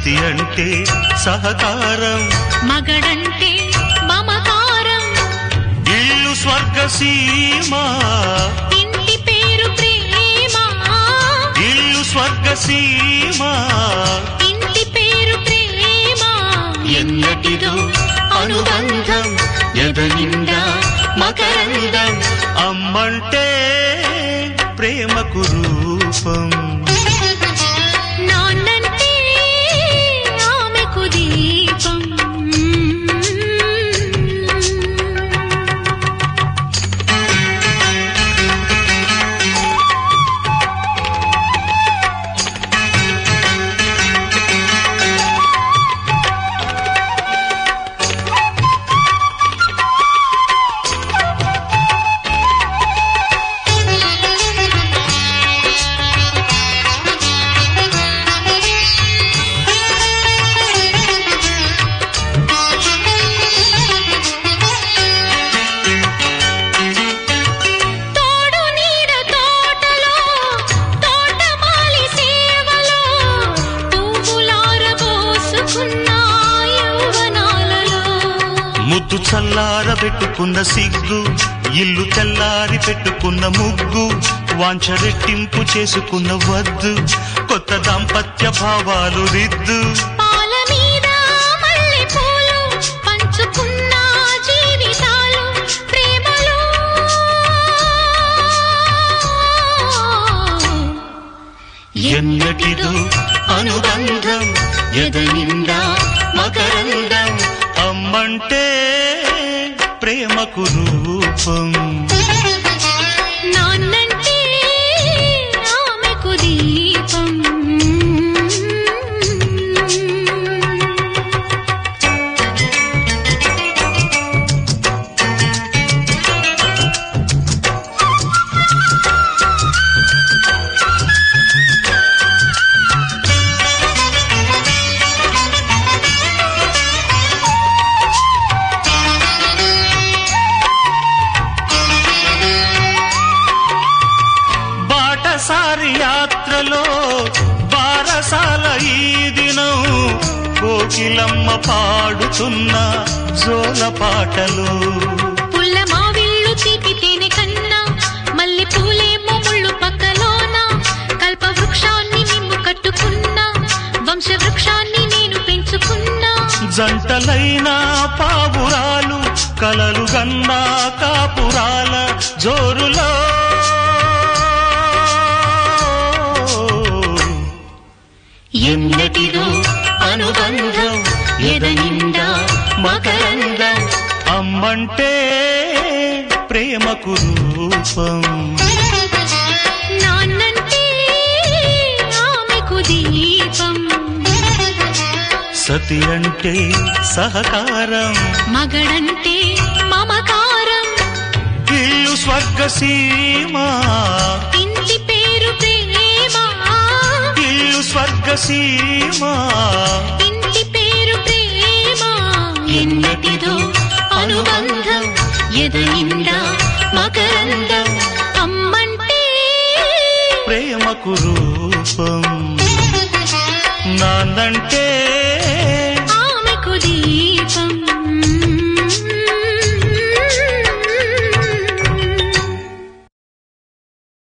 సతి అంటే సహకారం మగడంటే మమకారం ఇల్లు స్వర్గ సీమ ఇంటి పేరు ప్రేమ ఇల్లు స్వర్గ సీమ ఇంటి పేరు ప్రేమ ఎన్నటిదో అనుబంధం ఎదనిండా మకరందం అమ్మంటే ప్రేమకు రూపం నాన్నంటే ఆమెకు దీపం తోడు నీడ తోటలో తోటమాలి సేవలో పువ్వులారబోసుకున్న యౌవనాలలో ముద్దు చల్లార పెట్టుకున్న సిగ్గు ఇల్లు తెల్లారి పెట్టుకున్న ముగ్గు వాంఛ రెట్టింపు చేసుకున్న వద్దు కొత్త దాంపత్య భావాలు రిద్దు పాల మీద మల్లె పూలు పంచుకున్న జీవితాలు ప్రేమలో ఎన్నటిదో అనుబంధం ఎదనిండా మకరందం అమ్మంటే ప్రేమకు రూపం నాన్నంటే ఆమెకు దీపం బాటసారి యాత్రలో బారసాల ఈ దినం కోకిలమ్మ పాడుతున్న జోల పాటలు పుల్ల మావిళ్ళు తీపి తేనె కన్నా మల్లె పూలేమో ముళ్ళు పక్కలోన కల్ప వృక్షాన్ని నిమ్ము కట్టుకున్నా వంశ వృక్షాన్ని నేను పెంచుకున్నా జంటలైన పావురాలు కలలు గన్నా కాపురాల జోరులో ఎన్నటిదో అనుబంధం ఎదనిండా మకరందం అమ్మంటే ప్రేమకు రూపం నాన్నంటే ఆమెకు దీపం సతి అంటే సహకారం మగడంటే మమకారం ఇల్లు స్వర్గ సీమ ఇంటి పేరు ప్రేమ ఇల్లు స్వర్గ సీమ ఇంటి పేరు ప్రేమ ఎన్నటిదో అనుబంధం ఎదనిండా మకరందం అమ్మంటే ప్రేమకు రూపం నాన్నంటే